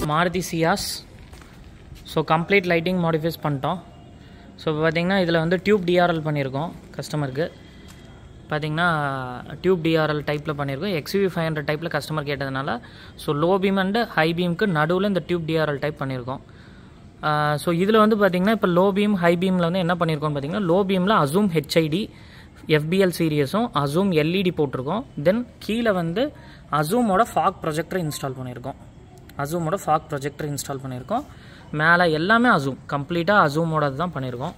Maruti Ciaz so complete lighting modifies பண்ணிட்டோம் so இப்போ பார்த்தீங்கன்னா இதில் வந்து டியூப் டிஆர்எல் பண்ணியிருக்கோம் கஸ்டமருக்கு பார்த்தீங்கன்னா டியூப் டிஆர்எல் டைப்பில் பண்ணியிருக்கோம் எக்ஸ்யூவி ஃபைவ் ஹண்ட்ரட் டைப்பில் கஸ்டமர் கேட்டதுனால so low beam and high பீமுக்கு நடுவில் இந்த டியூப் டிஆர்எல் டைப் பண்ணியிருக்கோம் ஸோ இதில் வந்து பார்த்தீங்கன்னா இப்போ லோ பீம் ஹை பீமில் வந்து என்ன பண்ணியிருக்கோம்னு பார்த்தீங்கன்னா லோ பீமில் அசூம் ஹெச்ஐடி எஃபிஎல் சீரியஸும் அசூம் எல்இடி போட்டிருக்கோம் தென் கீழே வந்து அசூமோட ஃபாக் ப்ரொஜெக்டர் இன்ஸ்டால் பண்ணியிருக்கோம் அசூமோட ஃபாக் ப்ரொஜெக்டர் இன்ஸ்டால் பண்ணியிருக்கோம் மேலே எல்லாமே அசூம் கம்ப்ளீட்டாக அசூமோட தான் பண்ணியிருக்கோம்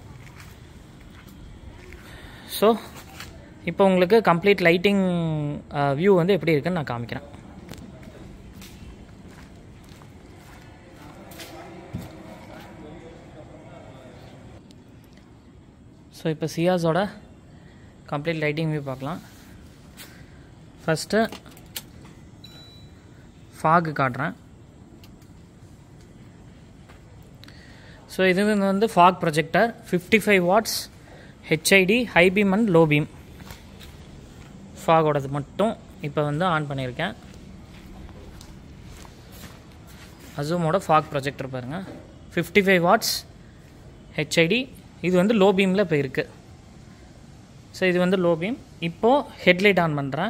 ஸோ இப்போ உங்களுக்கு கம்ப்ளீட் லைட்டிங் வியூ வந்து எப்படி இருக்குன்னு நான் காமிக்கிறேன் ஸோ இப்போ சியாஸோட கம்ப்ளீட் லைட்டிங் வியூ பார்க்கலாம் ஃபஸ்ட்டு ஃபாகு காட்டுறேன் ஸோ இது வந்து fog projector fifty five watts HID high beam and low beam ஃபாகோடது மட்டும் இப்போ வந்து ஆன் பண்ணியிருக்கேன் அசூமோட ஃபாக் ப்ரொஜெக்டர் பாருங்கள் ஃபிஃப்டி ஃபைவ் வாட்ஸ் ஹெச்ஐடி இது வந்து லோ பீமில் இப்போ இருக்குது ஸோ இது வந்து லோ பீம் இப்போது ஹெட்லைட் ஆன் பண்ணுறேன்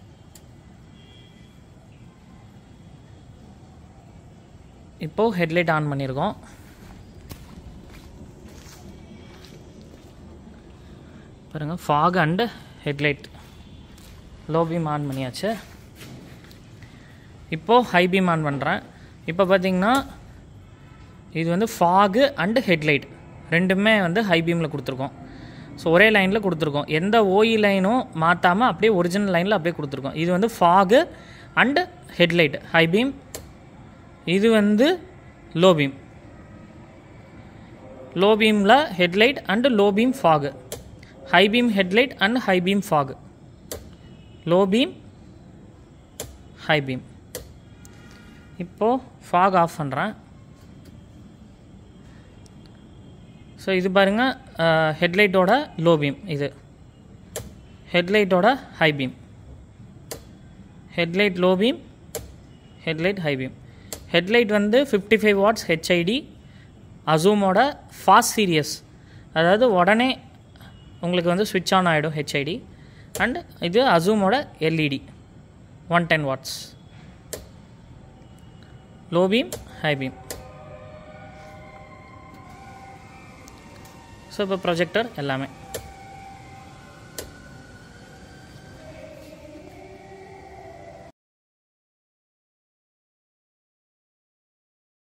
இப்போது ஹெட்லைட் ஆன் பண்ணியிருக்கோம் பாருங்கள் fog and headlight low beam on பண்ணியாச்சு இப்போது ஹை பீம் ஆன் பண்ணுறேன் இப்போ பார்த்தீங்கன்னா இது வந்து ஃபாகு அண்டு ஹெட்லைட் ரெண்டுமே வந்து ஹை பீமில் கொடுத்துருக்கோம் ஸோ ஒரே லைனில் கொடுத்துருக்கோம் எந்த ஓஇ லைனும் மாற்றாமல் அப்படியே ஒரிஜினல் லைனில் அப்படியே கொடுத்துருக்கோம் இது வந்து fog and headlight high beam இது வந்து லோ பீம் லோ பீமில் headlight and low beam fog high beam headlight and high beam fog low beam high beam இப்போது ஃபாக் ஆஃப் பண்ணுறேன் ஸோ இது பாருங்கள் ஹெட்லைட்டோட லோ பீம் இது ஹெட்லைட்டோட high beam headlight low beam headlight high beam headlight வந்து fifty five watts HID அசூமோட fast series அதாவது உடனே உங்களுக்கு வந்து ஸ்விட்ச் ஆன் ஆகிடும் ஹெச்ஐடி அண்ட் இது அசூமோட LED one ten watts low beam high beam so இப்போ ப்ரொஜெக்டர் எல்லாமே